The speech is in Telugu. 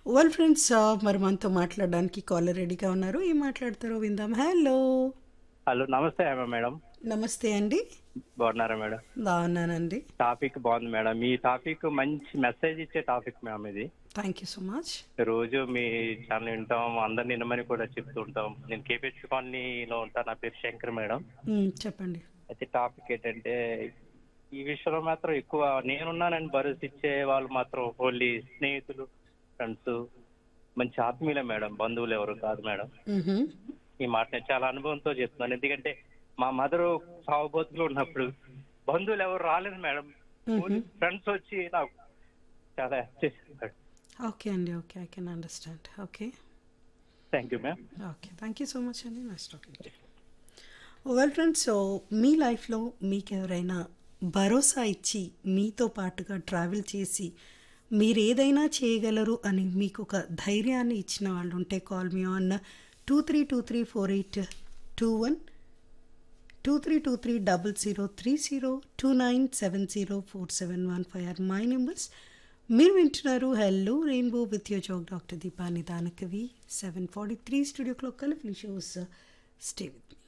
వెల్ ఫ్రెండ్స్ మరి మనతో మాట్లాడడానికి కాలర్ రెడీగా ఉన్నారు ఏం మాట్లాడతారో విందాం హలో హలో నమస్తే హేమ మేడం నమస్తే అండి బాగున్నారా మేడం బాగున్నానండి టాపిక్ బాగుంది మేడం మీ టాపిక్ మంచి మెసేజ్ ఇచ్చే టాపిక్ మ్యామ్ ఇది థ్యాంక్ యూ సో మచ్ రోజు మీ ఛానల్ వింటాం అందరిని వినమని కూడా చెప్తుంటాం నేను కేపీహెచ్ కాలనీలో ఉంటాను నా పేరు శంకర్ మేడం చెప్పండి అయితే టాపిక్ ఏంటంటే ఈ విషయంలో మాత్రం ఎక్కువ నేనున్నానని భరోసా ఇచ్చే వాళ్ళు మాత్రం ఓన్లీ స్నేహితులు ఫ్రెండ్స్ మంచి ఆత్మీయులే మేడం బంధువులు ఎవరు కాదు మేడం మ్హూ. ఈ మాట నేను చాలా అనుభవంతో చెప్తున్నాను ఎందుకంటే మా మదర్ సాగుబోతులు ఉన్నప్పుడు బంధువులు ఎవరు రాలేదు మేడం ఫ్రెండ్స్ వచ్చి నాకు చాలా హెల్ప్ చేశారు మేడం ఓకే అండి okay I can understand okay thank you ma'am okay thank you so much అండి nice talking well friends so మీ లైఫ్లో మీకు ఎవరైనా భరోసా ఇచ్చి మీతో పాటుగా ట్రావెల్ చేసి మీరు ఏదైనా చేయగలరు అని మీకు ఒక ధైర్యాన్ని ఇచ్చిన వాళ్ళు ఉంటే call me on two three two three four eight two one two three two three double zero three zero two nine seven zero four seven one five or my numbers మీరు వింటున్నారు hello rainbow with your joke doctor Deepa Nidanakavi seven forty three studio clock కలిపి షోస్ స్టే విత్ మీ